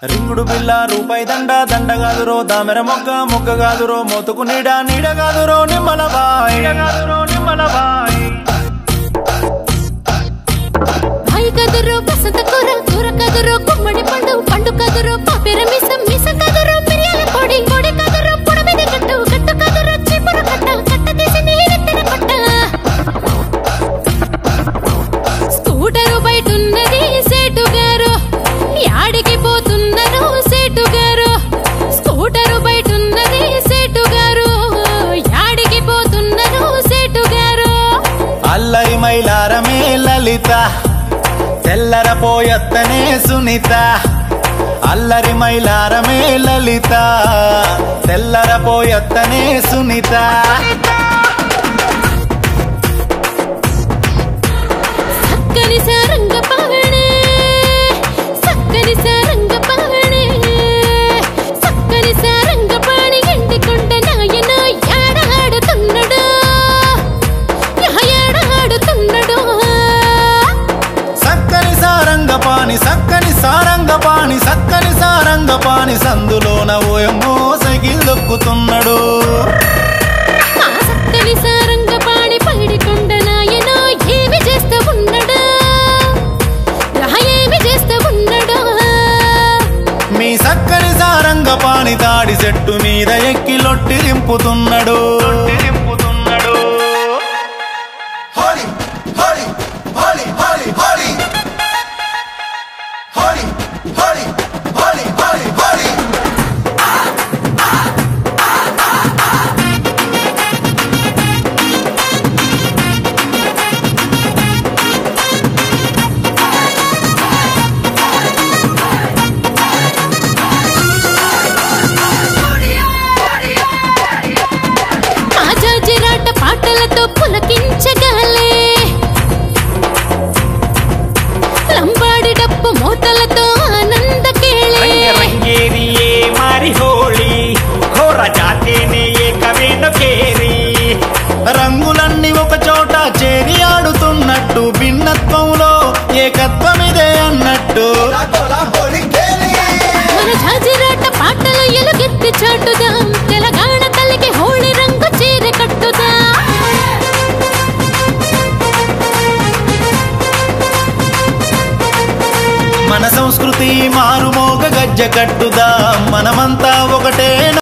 రింగుడు బిల్ల రూపాయి దండ దండ కాదురో దామెర మొగ్గ మొగ్గ కాదురో మోతుకు నీడ నీడ కాదురో నిమ్మలబాయ్ కాదురో నిమ్మలబాయ్ భాయి కదురు బసంత కూర కూర కదురు గుమ్మడి పండు పండు కదురు పాపిర మిసం మిస కదురు మిరియాల పొడి పొడి కదురు పొడమిద కట్టు కట్టు కదురు చీపురు కట్ట కట్ట తీసి నీరెత్తిన కొట్ట స్కూటరు బయటున్నది సేటు గారు యాడికి పోతున్నారు సేటు గారు స్కూటరు బయటున్నది సేటు గారు యాడికి పోతున్నారు సేటు గారు అల్లరి మైలారమే లలిత తెల్లర పోయత్తనే సునీత అల్లరి మైలారమే లలిత తెల్లర పోయత్తనే సునీత సక్కని సారంగ పవణే సక్కని సారంగ పవణే సక్కని సారంగ పాణి ఎండికొండ నాయన యాడ ఆడుతున్నాడు యాడ ఆడుతున్నాడు సక్కని సారంగ పాని సక్కని సారంగ పాని సక్కని సారంగ పాని సందులోన ఓయమ్మో సైకిల్ దొక్కుతున్నాడు ఆ సక్కని సారంగ పాణి పైడికొండ నాయన ఏమి చేస్తూ ఉన్నాడు యా ఏమి చేస్తూ ఉన్నాడు మీ సక్కని సారంగ పాని తాడి చెట్టు మీద ఎక్కి లొట్టి దింపుతున్నాడు దింపుతున్నాడు Holly, Holly, Holly, Holly, Holly. Holly, Holly, Holly, Holly, Holly. ఆ జాజిరాట పాటలతో పులకించగాలే లంబాడి డప్పు మూతలతో ఆనంద కేళే रंग रंगेरी ये मारी होली घोरा जाते ने ये कवेनो केरी రంగులన్నీ ఒక చోట చేరి ఆడుతున్నట్టు భిన్నత్వంలో ఏకత్వమిదే అన్నట్టు La cola, Holly, Kelly. మన జాజిరాట పాటలు ఎలుగెత్తి చాటుదాం తెలంగాణ తల్లికి హోళీ రంగు చీర కట్టుదా మన సంస్కృతి మారుమోగ గజ్జ కట్టుదా మనమంతా ఒకటే